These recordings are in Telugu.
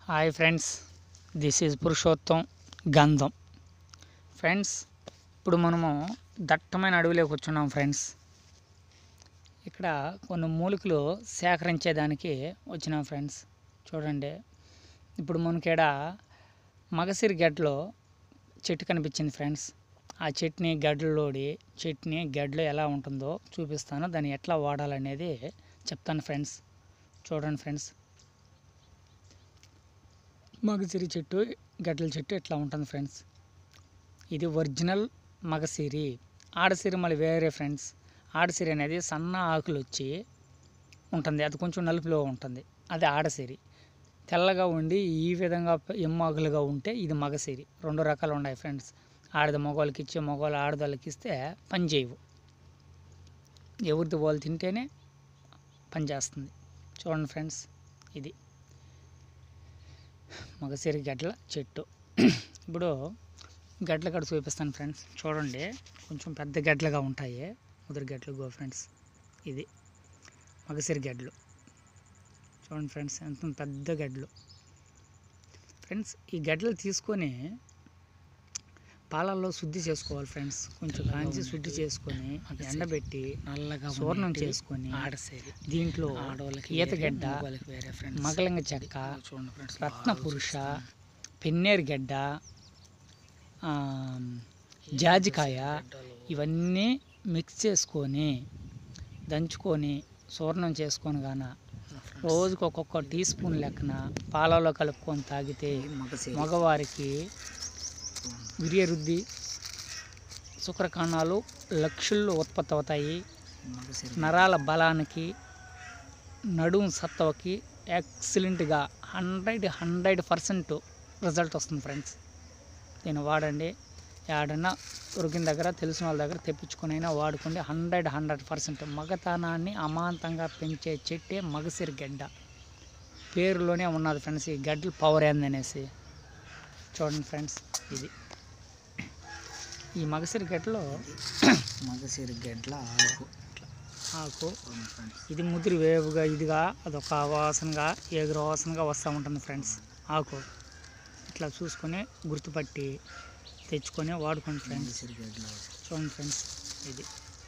hi friends this is Purushottam Gandham friends ఇప్పుడు మనము దట్టమైన అడవిలోకి వచ్చున్నాం ఫ్రెండ్స్ ఇక్కడ కొన్ని మూలికలు సేకరించేదానికి వచ్చినాం ఫ్రెండ్స్ చూడండి ఇప్పుడు మనకిడ మగసిరి గడ్డలో చెట్టు కనిపించింది ఫ్రెండ్స్ ఆ చెట్టుని గడ్డలోడి చెట్టుని గడ్డలో ఎలా ఉంటుందో చూపిస్తాను దాన్ని ఎట్లా వాడాలనేది చెప్తాను ఫ్రెండ్స్ చూడండి ఫ్రెండ్స్ మగసిరి చెట్టు గడ్డల చెట్టు ఇట్లా ఉంటుంది ఫ్రెండ్స్ ఇది ఒరిజినల్ మగసిరి ఆడసిరి మళ్ళీ వేరే ఫ్రెండ్స్ ఆడసిరి అనేది సన్న ఆకులు వచ్చి ఉంటుంది అది కొంచెం నలుపులో ఉంటుంది అది ఆడసిరి తెల్లగా ఉండి ఈ విధంగా ఎమ్మాకులుగా ఉంటే ఇది మగసిరి రెండు రకాలు ఉన్నాయి ఫ్రెండ్స్ ఆడది మగవాళ్ళకి ఇచ్చే మగవాళ్ళు ఆడదాళ్ళకి ఇస్తే పని చేయవు ఎవరిది వాళ్ళు తింటేనే పని చేస్తుంది చూడండి ఫ్రెండ్స్ ఇది మగసిరి గడ్డల చెట్టు ఇప్పుడు గడ్డలు ఇక్కడ చూపిస్తాను ఫ్రెండ్స్ చూడండి కొంచెం పెద్ద గడ్డలుగా ఉంటాయి ముదిరి గడ్డలు గో ఫ్రెండ్స్ ఇది మగసిరి గడ్డలు చూడండి ఫ్రెండ్స్ ఎంత పెద్ద గడ్డలు ఫ్రెండ్స్ ఈ గడ్డలు తీసుకొని పాలల్లో శుద్ధి చేసుకోవాలి ఫ్రెండ్స్ కొంచెం కాంచి శుద్ధి చేసుకొని ఎండబెట్టి నల్లగా చూర్ణం ఉన్నట్టు చేసుకొని ఆడసేది దీంట్లో ఆడవాళ్ళకి ఈతగడ్డ వేరే, మగవాళ్ళకి వేరే ఫ్రెండ్స్ మగలింగ చెక్క చూడండి ఫ్రెండ్స్ రత్న పురుష పెన్నేరు గడ్డ ఆ, జాజికాయ ఇవన్నీ మిక్స్ చేసుకొని దంచుకొని చూర్ణం చేసుకొని గాన రోజుకు ఒక్కొక్క టీ స్పూన్ లెక్కన పాలలో కలుపుకొని తాగితే మగసేది మగవారికి విరియరుద్ధి శుక్రకణాలు లక్షల్లో ఉత్పత్తి అవుతాయి మగసేది నరాల బలానికి నడుము సత్వకి ఎక్సలెంట్గా హండ్రెడ్ హండ్రెడ్ పర్సెంట్ రిజల్ట్ వస్తుంది ఫ్రెండ్స్ దీన్ని వాడండి ఏడన్నా దొరికిన దగ్గర తెలిసిన వాళ్ళ దగ్గర తెప్పించుకొని అయినా వాడుకోండి హండ్రెడ్ హండ్రెడ్ పర్సెంట్ మగతనాన్ని అమాంతంగా పెంచే చెట్టే మగసిరి గడ్డ పేరులోనే ఉన్నది ఫ్రెండ్స్ ఈ గడ్డలు పవర్ ఏందనేసి చూడండి ఫ్రెండ్స్ ఇది ఈ మగసిరి గడ్డలో మగసిరి గడ్ల ఆకు ఆకు చూడండి ఫ్రెండ్స్ ఇది ముదిరి వేవుగా ఇదిగా అదొక వాసనగా ఎగురు వాసనగా వస్తూ ఉంటుంది ఫ్రెండ్స్ ఆకు ఇట్లా చూసుకొని గుర్తుపట్టి తెచ్చుకొని వాడుకోండి ఫ్రెండ్స్ మగసిరి గడ్ల ఆకు చూడండి ఫ్రెండ్స్ ఇది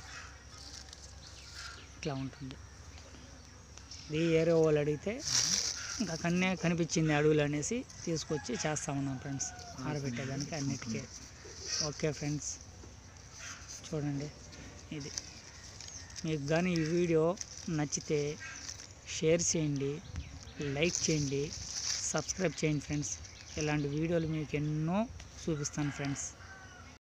ఇట్లా ఉంటుంది ఇది ఏరే వాళ్ళు అడిగితే ఇంకా కన్నే కనిపించింది అడవులు అనేసి తీసుకొచ్చి చేస్తూ ఉన్నాం ఫ్రెండ్స్ ఆడబెట్టేదానికి అన్నిటికీ ఓకే ఫ్రెండ్స్ చూడండి ఇది మీకు కానీ ఈ వీడియో నచ్చితే షేర్ చేయండి లైక్ చేయండి సబ్స్క్రైబ్ చేయండి ఫ్రెండ్స్ ఇలాంటి వీడియోలు మీకు ఎన్నో చూపిస్తాను ఫ్రెండ్స్